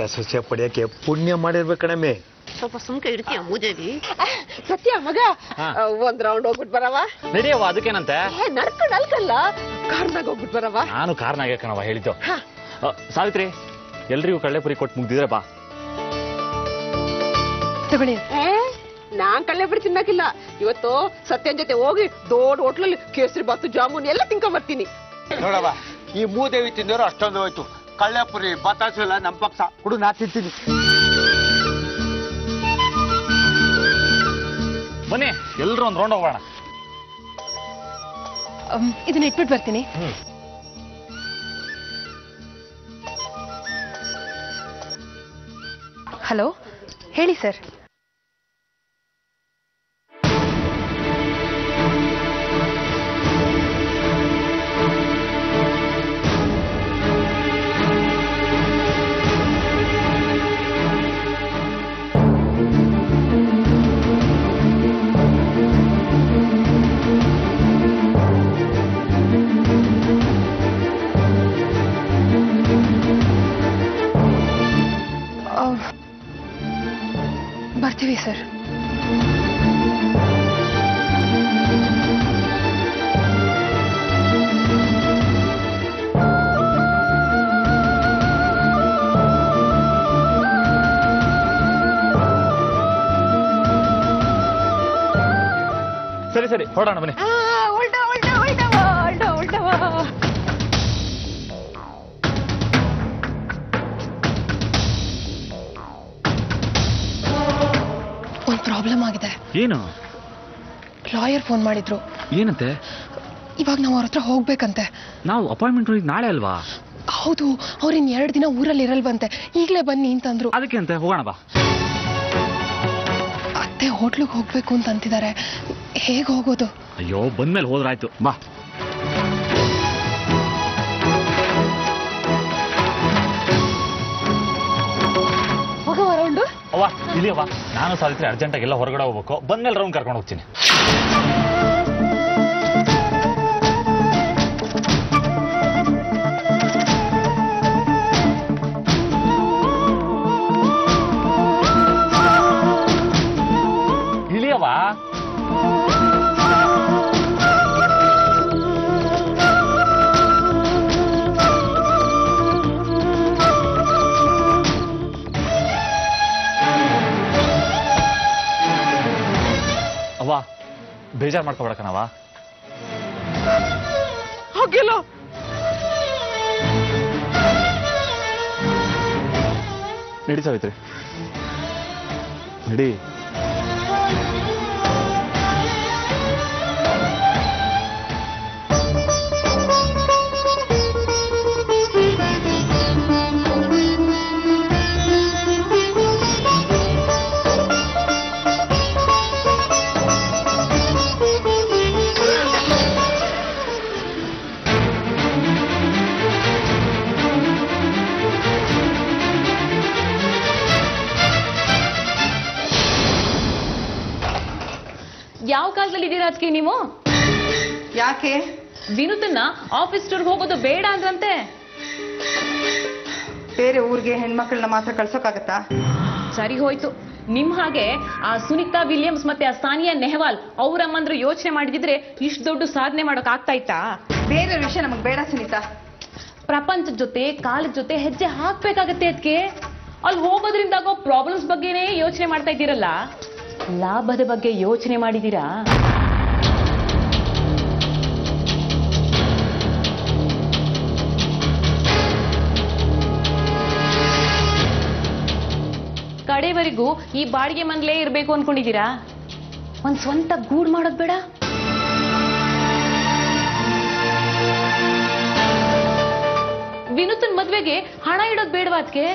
ಸೊಸೆ ಪಡೆಯಕ್ಕೆ ಪುಣ್ಯ ಮಾಡಿರ್ಬೇಕು ಕಣಮ್ಮೆ ಸ್ವಲ್ಪ ಸುಮ್ಕೆ ಇಡ್ತೀಯ ಮೂದೇವಿ ಸತ್ಯ ಮಗ ಹಾ. ಆ, ಒಂದ್ ರೌಂಡ್ ಹೋಗ್ಬಿಟ್ ಬರವ ನಡಿಯವ್ವ ಅದಕ್ಕೇನಂತೆ ಏ ನಡ್ಕೊಂಡ್ ಅಲ್ಕಲ್ಲ ಕಾರ್ನಾಗ ಹೋಗ್ಬಿಟ್ ಬರವ ನಾನು ಕಾರ್ನಾಗೆ ಕಣವ ಹೇಳಿದ್ದು ಹಾ. ಅ, ಸಾವಿತ್ರಿ ಎಲ್ರಿಗೂ ಕಳ್ಳೆಪುರಿ ಕೊಟ್ಟು ಮುಗ್ದಿದ್ರೆ ಬಾ ತಗೊಳ್ಳಿ ಏ ನಾನ್ ಕಳ್ಳೆ ಬಿಡಿ ತಿನ್ನಕಿಲ್ಲ ಇವತ್ತು ಸತ್ಯನ್ ಜೊತೆ ಹೋಗಿ ದೊಡ್ಡ ಹೋಟ್ಲಲ್ಲಿ ಕೇಸರಿ ಬಾತು ಜಾಮೂನ್ ಎಲ್ಲ ತಿನ್ಕೊಂಡ್ ಬರ್ತೀನಿ ನೋಡವ ಈ ಮೂದೇವಿ ತಿಂದವರು ಅಷ್ಟೊಂದು ಹೋಯ್ತು ಕಳ್ಳೆಪುರಿ ಬತಾಸು ಎಲ್ಲ ನಮ್ ಪಕ್ಷ ಕುಡು ನಾ ತಿಂತೀನಿ ಬನ್ನಿ ಎಲ್ರು ಒಂದ್ ರೌಂಡ್ ಹೋಗೋಣ ಅಮ್, ಇದನ್ನ ಇಟ್ಬಿಟ್ಟು ಬರ್ತೀನಿ ಹಲೋ ಹೇಳಿ ಸರ್ ಆ, ಬರ್ತೀವಿ ಸರ್ ಸರಿ ಸರಿ ಹೊರಡೋಣ ಬನ್ನಿ ಉಲ್ಟಾ ಉಲ್ಟಾ ಉಲ್ಟಾ ಉಲ್ಟಾ ಉಲ್ಟಾ ಒಂದು ಪ್ರಾಬ್ಲಮ್ ಆಗಿದೆ ಏನು ಲಾಯರ್ ಫೋನ್ ಮಾಡಿದ್ರು ಏನಂತೆ ಇವಾಗ ನಾವು ಅವ್ರ ಹತ್ರ ಹೋಗ್ಬೇಕಂತೆ ನಾವು ಅಪಾಯಿಂಟ್ಮೆಂಟ್ ನಾಳೆ ಅಲ್ವಾ ಹೌದು ಅವ್ರಿನ್ ಎರಡು ದಿನ ಊರಲ್ಲಿ ಇರಲ್ವಂತೆ ಈಗಲೇ ಬನ್ನಿ ಅಂತಂದ್ರು ಅದಕ್ಕೆ ಅಂತೆ ಹೋಗೋಣ ಬಾ ಅತ್ತೆ ಹೋಟ್ಲಿಗೆ ಹೋಗ್ಬೇಕು ಅಂತ ಅಂತಿದ್ದಾರೆ ಹೇಗೆ ಹೋಗೋದು ಅಯ್ಯೋ ಬಂದ್ಮೇಲೆ ಹೋದ್ರಾಯ್ತು ಬಾ ಹೋಗೋ ರೌಂಡು ಅವ್ವ ಇಲ್ಲಿ ಅವ್ವ ನಾನು ಸಾವಿತ್ರಿ ಅರ್ಜೆಂಟಾಗಿ ಎಲ್ಲ ಹೊರಗಡೆ ಹೋಗ್ಬೇಕು ಬಂದ್ಮೇಲೆ ರೌಂಡ್ ಕರ್ಕೊಂಡು ಹೋಗ್ತೀನಿ ಇಳಿಯವ್ವ ಅವ್ವ ಬೇಜಾರ್ ಮಾಡ್ಕೊಬೇಡ ಕಣವ್ವ ಹೋಗಿಲ್ಲ ನಡಿ ಸಾವಿತ್ರಿ ನಡಿ ಯಾವ ಕಾಲದಲ್ಲಿ ಇದ್ದೀರಾ ಅದಕ್ಕೆ ನೀವು ಯಾಕೆ ವಿನುತನ್ನ ಆಫೀಸ್ ಟೂರ್ ಹೋಗೋದು ಬೇಡ ಅಂದ್ರಂತೆ ಬೇರೆ ಊರಿಗೆ ಹೆಣ್ಮಕ್ಳನ್ನ ಮಾತ್ರ ಕಳ್ಸೋಕ್ಕಾಗತ್ತಾ ಸರಿ ಹೋಯ್ತು ನಿಮ್ ಹಾಗೆ ಆ ಸುನಿತಾ ವಿಲಿಯಮ್ಸ್ ಮತ್ತೆ ಆ ಸಾನಿಯಾ ನೆಹವಾಲ್ ಅವ್ರಮ್ಮಂದ್ರು ಯೋಚನೆ ಮಾಡಿದಿದ್ರೆ ಇಷ್ಟು ದೊಡ್ಡ ಸಾಧನೆ ಮಾಡೋಕ್ ಆಗ್ತಾ ಇತ್ತಾ ಬೇರೆ ವಿಷಯ ನಮಗ್ ಬೇಡ ಸುನೀತಾ ಪ್ರಪಂಚದ ಜೊತೆ ಕಾಲದ ಜೊತೆ ಹೆಜ್ಜೆ ಹಾಕ್ಬೇಕಾಗತ್ತೆ ಅದಕ್ಕೆ ಅಲ್ಲಿ ಹೋಗೋದ್ರಿಂದ ಆಗೋ ಪ್ರಾಬ್ಲಮ್ಸ್ ಬಗ್ಗೆನೇ ಯೋಚನೆ ಮಾಡ್ತಾ ಇದ್ದೀರಲ್ಲ ಲಾಭದ ಬಗ್ಗೆ ಯೋಚನೆ ಮಾಡಿದೀರಾ ಕಡೆವರೆಗೂ ಈ ಬಾಡಿಗೆ ಮನ್ಲೇ ಇರ್ಬೇಕು ಅನ್ಕೊಂಡಿದೀರಾ ಒಂದ್ ಸ್ವಂತ ಗೂಡ್ ಮಾಡೋದ್ ಬೇಡ ವಿನುತನ್ ಮದ್ವೆಗೆ ಹಣ ಇಡೋದ್ ಬೇಡವಾ ಅದಕ್ಕೆ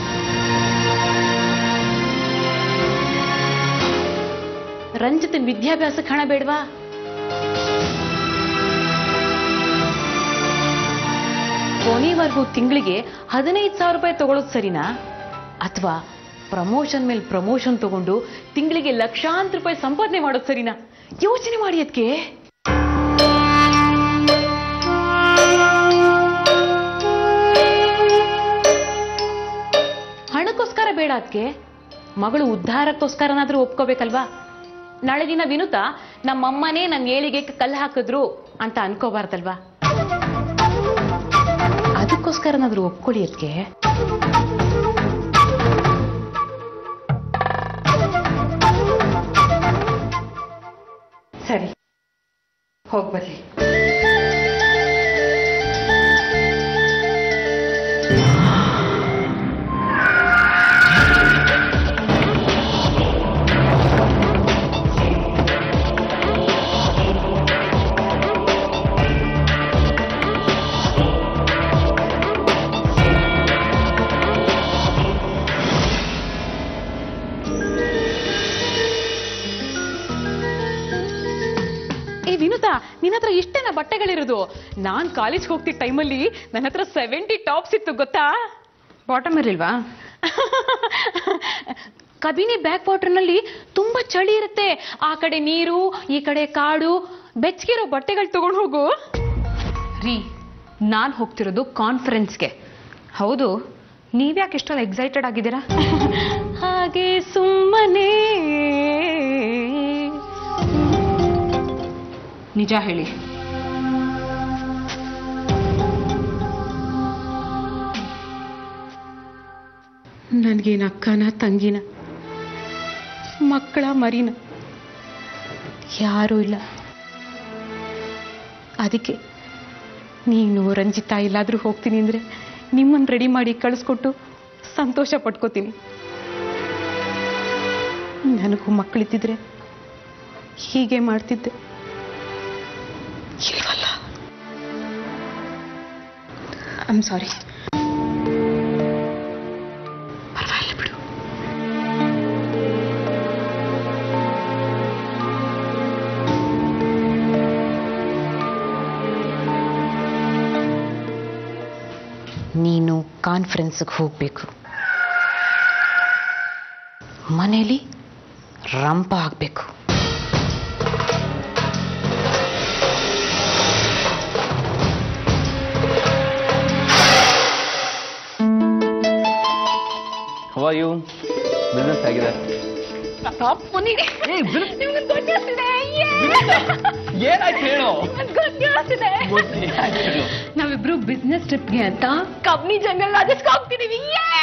ರಂಜಿತನ್ ವಿದ್ಯಾಭ್ಯಾಸಕ್ಕೆ ಹಣ ಬೇಡವಾ ಕೊನೆವರೆಗೂ ತಿಂಗಳಿಗೆ ಹದಿನೈದು ಸಾವಿರ ರೂಪಾಯಿ ತಗೊಳ್ಳೋದು ಸರಿನಾ ಅಥವಾ ಪ್ರಮೋಷನ್ ಮೇಲೆ ಪ್ರಮೋಷನ್ ತಗೊಂಡು ತಿಂಗಳಿಗೆ ಲಕ್ಷಾಂತರ ರೂಪಾಯಿ ಸಂಪಾದನೆ ಮಾಡೋದು ಸರಿನಾ ಯೋಚನೆ ಮಾಡಿ ಅದಕ್ಕೆ ಹಣ ಅದಕ್ಕೋಸ್ಕರ ಬೇಡ ಅದಕ್ಕೆ ಮಗಳು ಉದ್ಧಾರಕ್ಕೋಸ್ಕರನಾದ್ರೂ ಒಪ್ಕೋಬೇಕಲ್ವಾ ನಾಳೆ ದಿನ ವಿನುತ ನಮ್ಮಮ್ಮನೇ ನನ್ನ ಏಳಿಗೆ ಕಲ್ಲು ಹಾಕಿದ್ರು ಅಂತ ಅನ್ಕೋಬಾರ್ದಲ್ವಾ ಅದಕ್ಕೋಸ್ಕರನಾದ್ರೂ ಒಪ್ಕೊಳ್ಳಿ ಅದಕ್ಕೆ ಸರಿ ಹೋಗ್ಬರ್ಲಿ ಏ ವಿನುತಾ ನಿನ್ನ ಹತ್ರ ಇಷ್ಟೇನ ಬಟ್ಟೆಗಳಿರೋದು ನಾನ್ ಕಾಲೇಜ್ ಹೋಗ್ತಿದ್ದ ಟೈಮಲ್ಲಿ ನನ್ನ ಹತ್ರ ಸೆವೆಂಟಿ ಟಾಪ್ಸ್ ಇತ್ತು ಗೊತ್ತಾ ಬಾಟಮ್ ಇರಲಿಲ್ವಾ ಕಬಿನಿ ಬ್ಯಾಕ್ ವಾಟರ್ನಲ್ಲಿ ತುಂಬಾ ಚಳಿ ಇರುತ್ತೆ ಆ ಕಡೆ ನೀರು ಈ ಕಡೆ ಕಾಡು ಬೆಚ್ಚಗಿರೋ ಬಟ್ಟೆಗಳು ತಗೊಂಡು ಹೋಗು ರೀ ನಾನು ಹೋಗ್ತಿರೋದು ಕಾನ್ಫರೆನ್ಸ್ಗೆ ಹೌದು ನೀವ್ಯಾಕೆ ಇಷ್ಟೊಂದು ಎಕ್ಸೈಟೆಡ್ ಆಗಿದ್ದೀರಾ ಹಾಗೆ ಸುಮ್ಮನೆ ನಿಜ ಹೇಳಿ ನನ್ಗೇನ ಅಕ್ಕನ ತಂಗಿನ ಮಕ್ಕಳ ಮರಿನ ಯಾರೂ ಇಲ್ಲ ಅದಕ್ಕೆ ನೀನು ರಂಜಿತಾ ಎಲ್ಲಾದ್ರೂ ಹೋಗ್ತೀನಿ ಅಂದ್ರೆ ನಿಮ್ಮನ್ನು ರೆಡಿ ಮಾಡಿ ಕಳಿಸ್ಕೊಟ್ಟು ಸಂತೋಷ ಪಟ್ಕೋತೀನಿ ನನಗೂ ಮಕ್ಕಳಿದ್ದಿದ್ರೆ ಹೀಗೆ ಮಾಡ್ತಿದ್ದೆ ಇಲ್ವಲ್ಲ ಐಮ್ ಸಾರಿ ಪರವಾಗಿಲ್ಲ ಬಿಡು ನೀನು ಕಾನ್ಫರೆನ್ಸ್ಗೆ ಹೋಗಬೇಕು ಮನೇಲಿ ರಂಪ ಆಗಬೇಕು ಹವಾಯು ಬಿಸ್ನೆಸ್ ಆಗಿದೆ ಏನಾಯ್ತು ಹೇಳು ನಾವಿಬ್ರು ಬಿಸ್ನೆಸ್ ಟ್ರಿಪ್ಗೆ ಅಂತ ಕಬ್ನಿ ಜಂಗಲ್ ರಾಜಸ್ಗೆ ಹೋಗ್ತಿದೀವಿ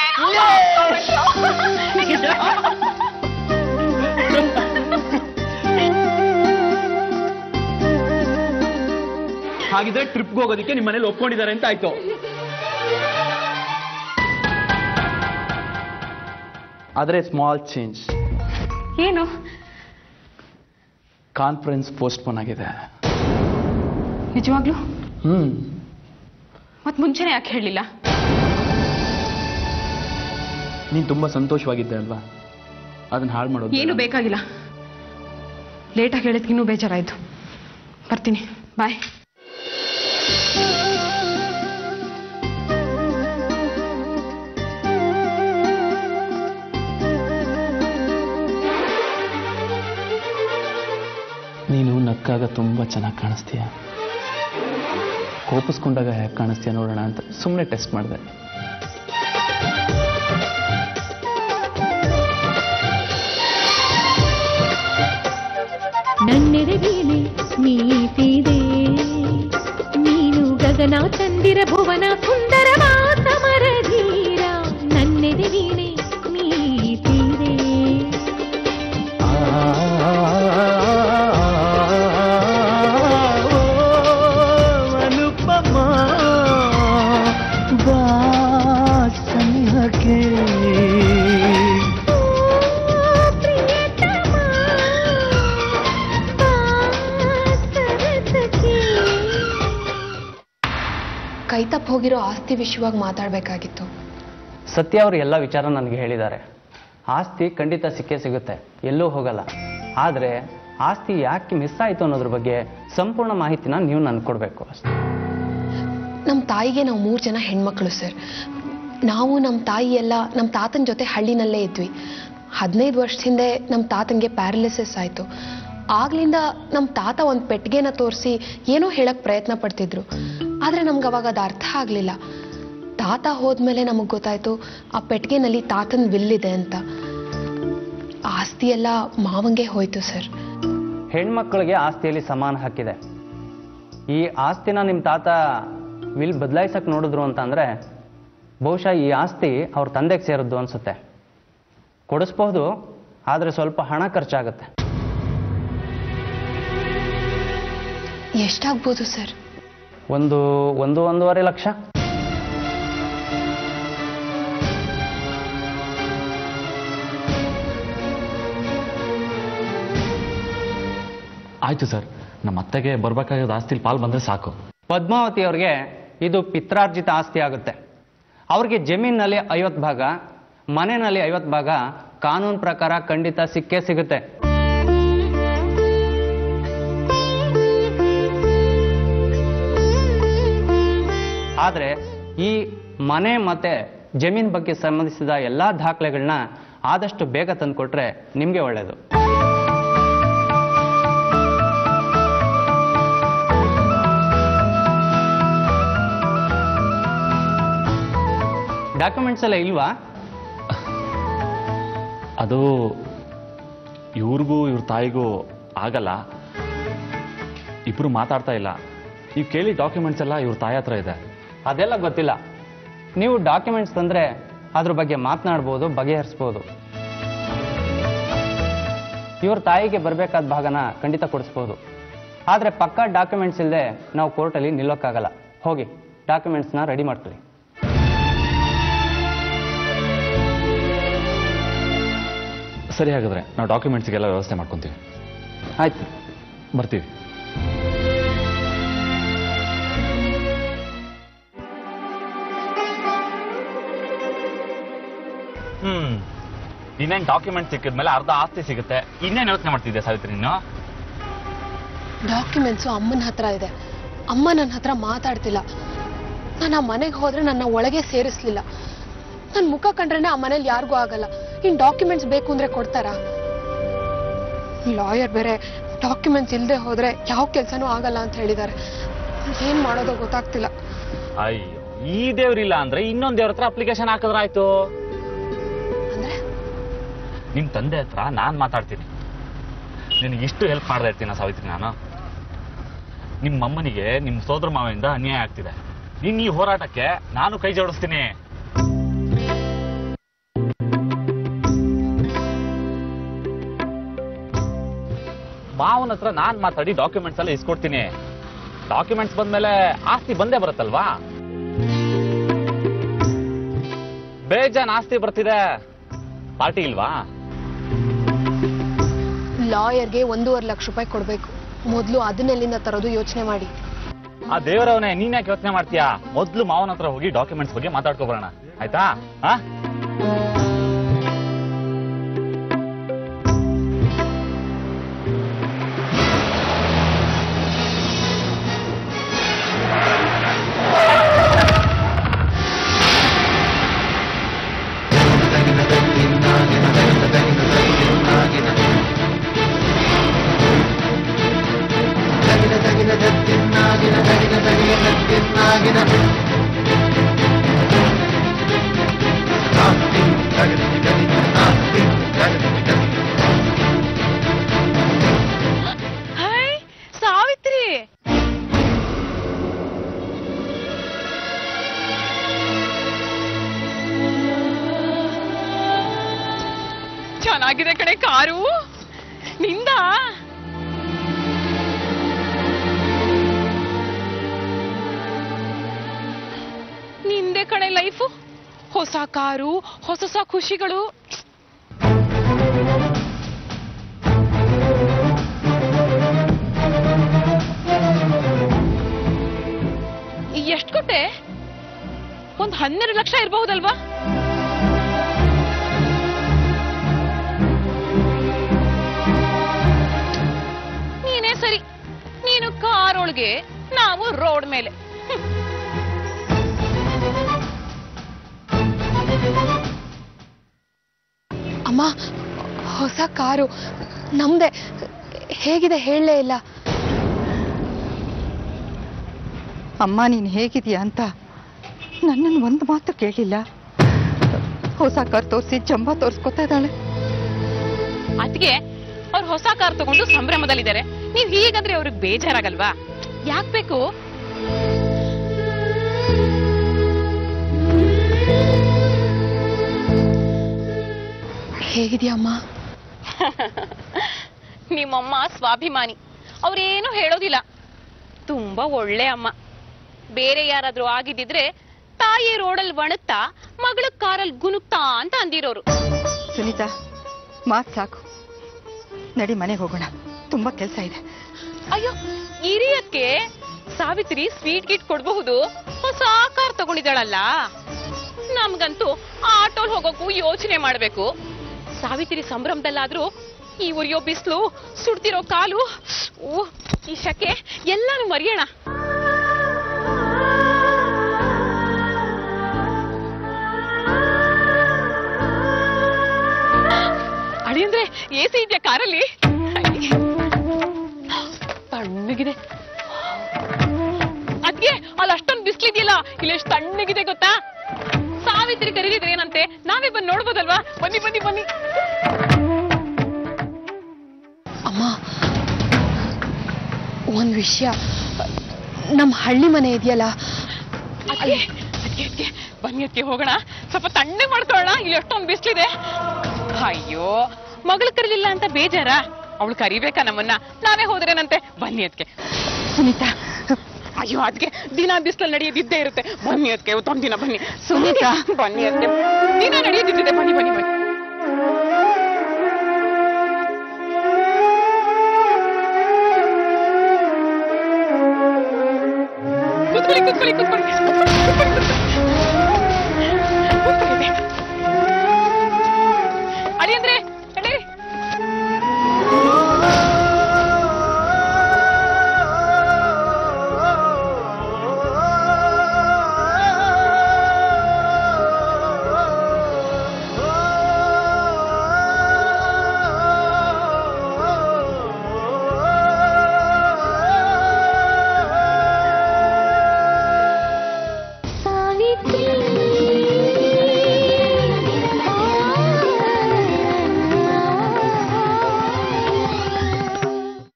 ಹಾಗಿದ್ರೆ ಟ್ರಿಪ್ಗೆ ಹೋಗೋದಕ್ಕೆ ನಿಮ್ಮ ಮನೇಲಿ ಒಪ್ಕೊಂಡಿದ್ದಾರೆ ಅಂತ ಆಯ್ತು ಆದರೆ ಸ್ಮಾಲ್ ಚೇಂಜ್ ಏನು ಕಾನ್ಫರೆನ್ಸ್ ಪೋಸ್ಟ್ಪೋನ್ ಆಗಿದೆ ನಿಜವಾಗ್ಲೂ ಹ್ಮ್ ಮತ್ ಮುಂಚೆನೆ ಯಾಕೆ ಹೇಳಲಿಲ್ಲ ನೀನ್ ತುಂಬಾ ಸಂತೋಷವಾಗಿದ್ದೆ ಅಲ್ವಾ ಅದನ್ನ ಹಾಳು ಮಾಡೋದು ಏನು ಬೇಕಾಗಿಲ್ಲ ಲೇಟಾಗಿ ಹೇಳಿದ್ಕೆ ಇನ್ನೂ ಬೇಜಾರಾಯ್ತು ಬರ್ತೀನಿ ಬಾಯ್ ನೀನು ನಕ್ಕಾಗ ತುಂಬಾ ಚೆನ್ನಾಗಿ ಕಾಣಿಸ್ತೀಯ ಕೋಪಿಸ್ಕೊಂಡಾಗ ಹೇಗೆ ಕಾಣಿಸ್ತೀಯ ನೋಡೋಣ ಅಂತ ಸುಮ್ಮನೆ ಟೆಸ್ಟ್ ಮಾಡಿದೆ ನನ್ನೆದೆ ವೀಣೆ ನೀತಿದೆ ನೀನು ಗಗನ ಚಂದಿರ ಭುವನ ಸುಂದರವಾ ಸಮರಧೀರ ನನ್ನೆದೆ ವೀಣೆ ನೀತಿದೆ ಅನುಪಮ ವಾಸನಕ್ಕೆ ಪ್ರಿಯತಮ ಸರಸಕ್ಕೆ ಕೈ ತಪ್ಪ ಹೋಗಿರೋ ಆಸ್ತಿ ವಿಷಯವಾಗಿ ಮಾತಾಡಬೇಕಾಗಿತ್ತು ಸತ್ಯ ಅವರು ಎಲ್ಲ ವಿಚಾರ ನನಗೆ ಹೇಳಿದ್ದಾರೆ ಆಸ್ತಿ ಖಂಡಿತ ಸಿಕ್ಕೇ ಸಿಗುತ್ತೆ ಎಲ್ಲೂ ಹೋಗಲ್ಲ ಆದರೆ ಆಸ್ತಿ ಯಾಕೆ ಮಿಸ್ ಆಯಿತು ಅನ್ನೋದ್ರ ಬಗ್ಗೆ ಸಂಪೂರ್ಣ ಮಾಹಿತಿನ ನೀವು ನನಗೆ ಕೊಡಬೇಕು ಅಷ್ಟೇ ನಮ್ಮ ತಾಯಿಗೆ ನಾವು ಮೂರು ಜನ ಹೆಣ್ಮಕ್ಳು ಸರ್ ನಾವು ನಮ್ಮ ತಾಯಿ ಎಲ್ಲ ನಮ್ಮ ತಾತನ ಜೊತೆ ಹಳ್ಳಿನಲ್ಲೇ ಇದ್ವಿ ಹದಿನೈದು ವರ್ಷದ ಹಿಂದೆ ನಮ್ಮ ತಾತಂಗೆ ಪ್ಯಾರಲಿಸಿಸ್ ಆಯಿತು ಆಗ್ಲಿಂದ ನಮ್ಮ ತಾತ ಒಂದು ಪೆಟ್ಟಿಗೆನ ತೋರಿಸಿ ಏನೋ ಹೇಳಕ್ ಪ್ರಯತ್ನ ಪಡ್ತಿದ್ರು ಆದರೆ ನಮ್ಗೆ ಅವಾಗ ಅದು ಅರ್ಥ ಆಗಲಿಲ್ಲ ತಾತ ಹೋದ್ಮೇಲೆ ನಮಗೆ ಗೊತ್ತಾಯ್ತು ಆ ಪೆಟ್ಟಿಗೆನಲ್ಲಿ ತಾತನ ವಿಲ್ಲಿದೆ ಅಂತ ಆಸ್ತಿ ಎಲ್ಲ ಮಾವಂಗೆ ಹೋಯ್ತು ಸರ್ ಹೆಣ್ಮಕ್ಳಿಗೆ ಆಸ್ತಿಯಲ್ಲಿ ಸಮಾನ ಹಕ್ಕಿದೆ ಈ ಆಸ್ತಿನ ನಿಮ್ಮ ತಾತ ವಿಲ್ ಬದಲಾಯಿಸಕ್ಕೆ ನೋಡಿದ್ರು ಅಂತಂದರೆ ಬಹುಶಃ ಈ ಆಸ್ತಿ ಅವ್ರ ತಂದೆಗೆ ಸೇರಿದ್ದು ಅನಿಸುತ್ತೆ ಕೊಡಿಸ್ಬಹುದು ಆದರೆ ಸ್ವಲ್ಪ ಹಣ ಖರ್ಚಾಗುತ್ತೆ ಎಷ್ಟಾಗ್ಬೋದು ಸರ್ ಒಂದು ಒಂದು ಒಂದೂವರೆ ಲಕ್ಷ ಆಯ್ತು ಸರ್ ನಮ್ಮ ಅತ್ತೆಗೆ ಬರ್ಬೇಕಾಗಿದ್ದ ಆಸ್ತಿಲಿ ಪಾಲ್ ಬಂದ್ರೆ ಸಾಕು ಪದ್ಮಾವತಿ ಅವ್ರಿಗೆ ಇದು ಪಿತ್ರಾರ್ಜಿತ ಆಸ್ತಿ ಆಗುತ್ತೆ ಅವ್ರಿಗೆ ಜಮೀನಲ್ಲಿ ಐವತ್ತು ಭಾಗ ಮನೆಯಲ್ಲಿ ಐವತ್ತು ಭಾಗ ಕಾನೂನು ಪ್ರಕಾರ ಖಂಡಿತ ಸಿಕ್ಕೇ ಸಿಗುತ್ತೆ ಆದರೆ ಈ ಮನೆ ಮತ್ತೆ ಜಮೀನ್ ಬಗ್ಗೆ ಸಂಬಂಧಿಸಿದ ಎಲ್ಲ ದಾಖಲೆಗಳನ್ನ ಆದಷ್ಟು ಬೇಗ ತಂದುಕೊಟ್ರೆ ನಿಮಗೆ ಒಳ್ಳೆಯದು ಡಾಕ್ಯುಮೆಂಟ್ಸ್ ಎಲ್ಲ ಇಲ್ವಾ ಅದು ಇವ್ರಿಗೂ ಇವ್ರ ತಾಯಿಗೂ ಆಗಲ್ಲ ಇಬ್ರು ಮಾತಾಡ್ತಾ ಇಲ್ಲ ನೀವು ಕೇಳಿ ಡಾಕ್ಯುಮೆಂಟ್ಸ್ ಎಲ್ಲ ಇವ್ರ ತಾಯಿ ಹತ್ರ ಇದೆ ಅದೆಲ್ಲ ಗೊತ್ತಿಲ್ಲ ನೀವು ಡಾಕ್ಯುಮೆಂಟ್ಸ್ ತಂದರೆ ಅದ್ರ ಬಗ್ಗೆ ಮಾತನಾಡ್ಬೋದು ಬಗೆಹರಿಸ್ಬೋದು ಇವ್ರ ತಾಯಿಗೆ ಬರಬೇಕಾದ ಭಾಗನ ಖಂಡಿತ ಕೊಡಿಸ್ಬೋದು ಆದರೆ ಪಕ್ಕಾ ಡಾಕ್ಯುಮೆಂಟ್ಸ್ ಇಲ್ಲದೆ ನಾವು ಕೋರ್ಟಲ್ಲಿ ನಿಲ್ಲೋಕ್ಕಾಗಲ್ಲ ಹೋಗಿ ಡಾಕ್ಯುಮೆಂಟ್ಸ್ನ ರೆಡಿ ಮಾಡ್ಕೊಳ್ಳಿ ಸರಿ ಹಾಗಾದ್ರೆ ನಾವು ಡಾಕ್ಯುಮೆಂಟ್ಸ್ಗೆಲ್ಲ ವ್ಯವಸ್ಥೆ ಮಾಡ್ಕೊತೀವಿ ಆಯ್ತು ಬರ್ತೀವಿ ಹ್ಮ್ ಇನ್ನೇನ್ ಡಾಕ್ಯುಮೆಂಟ್ ಸಿಕ್ಕಿದ್ಮೇಲೆ ಅರ್ಧ ಆಸ್ತಿ ಸಿಗುತ್ತೆ ಇನ್ನೇನ್ ಯೋಚನೆ ಮಾಡ್ತಿದ್ದೆ ಸಾವಿತ್ರಿ ನೀನು ಡಾಕ್ಯುಮೆಂಟ್ಸು ಅಮ್ಮನ ಹತ್ರ ಇದೆ ಅಮ್ಮ ನನ್ನ ಹತ್ರ ಮಾತಾಡ್ತಿಲ್ಲ ನಾನು ಆ ಮನೆಗೆ ಹೋದ್ರೆ ನನ್ನ ಒಳಗೆ ಸೇರಿಸ್ಲಿಲ್ಲ ನನ್ನ ಮುಖ ಕಂಡ್ರೇನೆ ಆ ಮನೇಲಿ ಯಾರಿಗೂ ಆಗಲ್ಲ ಇನ್ ಡಾಕ್ಯುಮೆಂಟ್ಸ್ ಬೇಕು ಅಂದ್ರೆ ಕೊಡ್ತಾರಾ ಲಾಯರ್ ಬೇರೆ ಡಾಕ್ಯುಮೆಂಟ್ಸ್ ಇಲ್ಲದೆ ಹೋದ್ರೆ ಯಾವ ಕೆಲಸನೂ ಆಗಲ್ಲ ಅಂತ ಹೇಳಿದ್ದಾರೆ ಏನ್ ಮಾಡೋದೋ ಗೊತ್ತಾಗ್ತಿಲ್ಲ ಅಯ್ಯೋ ಈ ದೇವ್ರಿಲ್ಲ ಅಂದ್ರೆ ಇನ್ನೊಂದ್ ದೇವ್ರ ಹತ್ರ ಅಪ್ಲಿಕೇಶನ್ ಹಾಕಿದ್ರಾಯ್ತು ಅಂದ್ರೆ ನಿಮ್ ತಂದೆ ಹತ್ರ ನಾನ್ ಮಾತಾಡ್ತೀನಿ ನಿನಗೆ ಇಷ್ಟು ಹೆಲ್ಪ್ ಮಾಡ್ತಾ ಇರ್ತೀನ ಸಾವಿತ್ರಿ ನಾನು ನಿಮ್ಮ ಅಮ್ಮನಿಗೆ ನಿಮ್ ಸೋದರ ಮಾವಿಂದ ಅನ್ಯಾಯ ಆಗ್ತಿದೆ ನಿನ್ ಈ ಹೋರಾಟಕ್ಕೆ ನಾನು ಕೈ ಜೋಡಿಸ್ತೀನಿ ಮಾವನ ಹತ್ರ ನಾನ್ ಮಾತಾಡಿ ಡಾಕ್ಯುಮೆಂಟ್ಸ್ ಎಲ್ಲ ಇಸ್ಕೊಡ್ತೀನಿ ಡಾಕ್ಯುಮೆಂಟ್ಸ್ ಬಂದ್ಮೇಲೆ ಆಸ್ತಿ ಬಂದೇ ಬರುತ್ತಲ್ವಾ ಬೇಜಾನ್ ಆಸ್ತಿ ಬರ್ತಿದೆ ಪಾರ್ಟಿ ಇಲ್ವಾ ಲಾಯರ್ಗೆ ಒಂದೂವರೆ ಲಕ್ಷ ರೂಪಾಯಿ ಕೊಡ್ಬೇಕು ಮೊದಲು ಅದನ್ನೆಲ್ಲಿಂದ ತರೋದು ಯೋಚನೆ ಮಾಡಿ ಆ ದೇವರವನೇ ನೀನ್ ಯಾಕೆ ಯೋಚನೆ ಮಾಡ್ತೀಯಾ ಮೊದ್ಲು ಮಾವನ ಹತ್ರ ಹೋಗಿ ಡಾಕ್ಯುಮೆಂಟ್ಸ್ ಬಗ್ಗೆ ಮಾತಾಡ್ಕೊ ಬರೋಣ ಆಯ್ತಾ ಹಾ ಹಾಯ್ ಸಾವಿತ್ರಿ ಚೆನ್ನಾಗಿದೆ ಕಡೆ ಕಾರು ನಿಂದ ನಿಂದೆ ಕಡೆ ಲೈಫು ಹೊಸ ಕಾರು ಹೊಸ ಹೊಸ ಖುಷಿಗಳು ಎಷ್ಟು ಕೊಟ್ಟೆ ಒಂದ್ ಹನ್ನೆರಡು ಲಕ್ಷ ಇರಬಹುದಲ್ವಾ ನೀನೇ ಸರಿ ನೀನು ಕಾರ್ ಒಳಗೆ ನಾವು ರೋಡ್ ಮೇಲೆ ಅಮ್ಮ ಹೊಸ ಕಾರು ನಮ್ದೆ ಹೇಗಿದೆ ಹೇಳಲೇ ಇಲ್ಲ ಅಮ್ಮ ನೀನು ಹೇಗಿದೀಯ ಅಂತ ನನ್ನನ್ನು ಒಂದು ಮಾತು ಕೇಳಿಲ್ಲ ಹೊಸ ಕಾರ್ ತೋರಿಸಿ ಜಂಬ ತೋರಿಸ್ಕೊತಾ ಇದ್ದಾಳೆ ಅದಕ್ಕೆ ಅವ್ರು ಹೊಸ ಕಾರ್ ತಗೊಂಡು ಸಂಭ್ರಮದಲ್ಲಿದ್ದಾರೆ ನೀವ್ ಹೀಗಂದ್ರೆ ಅವ್ರಿಗೆ ಬೇಜಾರಾಗಲ್ವಾ ಯಾಕ್ ಬೇಕು ಹೇಗಿದೆಯಮ್ಮ ನಿಮ್ಮಮ್ಮ ಸ್ವಾಭಿಮಾನಿ ಅವ್ರೇನು ಹೇಳೋದಿಲ್ಲ ತುಂಬಾ ಒಳ್ಳೆ ಅಮ್ಮ ಬೇರೆ ಯಾರಾದ್ರೂ ಆಗಿದ್ದಿದ್ರೆ ತಾಯಿ ರೋಡಲ್ಲಿ ಒಣಗ್ತಾ ಮಗಳ ಕಾರಲ್ಲಿ ಗುನುಕ್ತಾ ಅಂತ ಅಂದಿರೋರು ಸುನೀತಾ ಮಾತು ಸಾಕು ನಡಿ ಮನೆಗೆ ಹೋಗೋಣ ತುಂಬಾ ಕೆಲಸ ಇದೆ ಅಯ್ಯೋ ಇರಿಯಕ್ಕೆ ಸಾವಿತ್ರಿ ಸ್ವೀಟ್ ಗಿಟ್ ಕೊಡಬಹುದು ಹೊಸ ಕಾರ್ ತಗೊಂಡಿದ್ದಾಳಲ್ಲ ನಮ್ಗಂತೂ ಆಟೋಲ್ ಹೋಗೋಕ್ಕೂ ಯೋಚನೆ ಮಾಡ್ಬೇಕು ಸಾವಿತ್ರಿ ಸಂಭ್ರಮದಲ್ಲಾದ್ರೂ ಈ ಉರಿಯೋ ಬಿಸಿಲು ಸುಡ್ತಿರೋ ಕಾಲು ಓ ಈ ಶಕೆ ಎಲ್ಲಾನು ಮರೆಯೋಣ ಅಳಿಯಂದ್ರೆ ಎ ಸಿ ಇದೆಯಾ ಕಾರಲ್ಲಿ ತಣ್ಣಗಿದೆ ಅದ್ಗೆ ಅಲ್ಲಿ ಅಷ್ಟೊಂದು ಬಿಸ್ಲಿದೆಯಲ್ಲ ಇಲ್ಲಿ ಎಷ್ಟು ತಣ್ಣಗಿದೆ ಗೊತ್ತಾ ಸಾವಿತ್ರಿ ಕರೀದಿದ್ರೆ ಏನಂತೆ ನಾವೇ ಬಂದು ನೋಡ್ಬೋದಲ್ವಾ ಬನ್ನಿ ಬನ್ನಿ ಬನ್ನಿ ಅಮ್ಮ ಒಂದು ವಿಷಯ ನಮ್ಮ ಹಳ್ಳಿ ಮನೆ ಇದೆಯಲ್ಲ ಅದ್ಕೆ ಅದ್ಕೆ ಅದ್ಕೆ ಬನ್ನಿ ಅದಕ್ಕೆ ಹೋಗೋಣ ಸ್ವಲ್ಪ ತಣ್ಣಗೆ ಮಾಡ್ಕೊಳ್ಳೋಣ ಇಲ್ಲಿ ಅಷ್ಟೊಂದು ಬಿಸ್ಲಿದೆ ಅಯ್ಯೋ ಮಗಳು ಕರೀಲಿಲ್ಲ ಅಂತ ಬೇಜಾರ ಅವಳು ಕರಿಬೇಕಾ ನಮ್ಮನ್ನ ನಾವೇ ಹೋದ್ರೇನಂತೆ ಬನ್ನಿ ಅದಕ್ಕೆ ಸುನೀತಾ ಅಯ್ಯೋ ಅದಕ್ಕೆ ದಿನ ಬಿಸಿಲಲ್ಲಿ ನಡೆಯೋದಿದ್ದೇ ಇರುತ್ತೆ ಬನ್ನಿ ಅದಕ್ಕೆ ಇವತ್ತೊಂದು ದಿನ ಬನ್ನಿ ಸುನೀತಾ. ಬನ್ನಿ ಅದಕ್ಕೆ ದಿನ ನಡೆಯೋದಿದ್ದಿದೆ ಬನ್ನಿ ಬನ್ನಿ ಬನ್ನಿ ಕೂತ್ಕೊಳ್ಳಿ ಕೂತ್ಕೊಳ್ಳಿ ಕೂತ್ಕೊಳ್ಳಿ ಕೂತ್ಕೊಳ್ಳಿ, ಕೂತ್ಕೊಳ್ಳಿ. ಕೂತ್ಕೊಳ್ಳಿ. ಅಳಿಯಂದ್ರೆ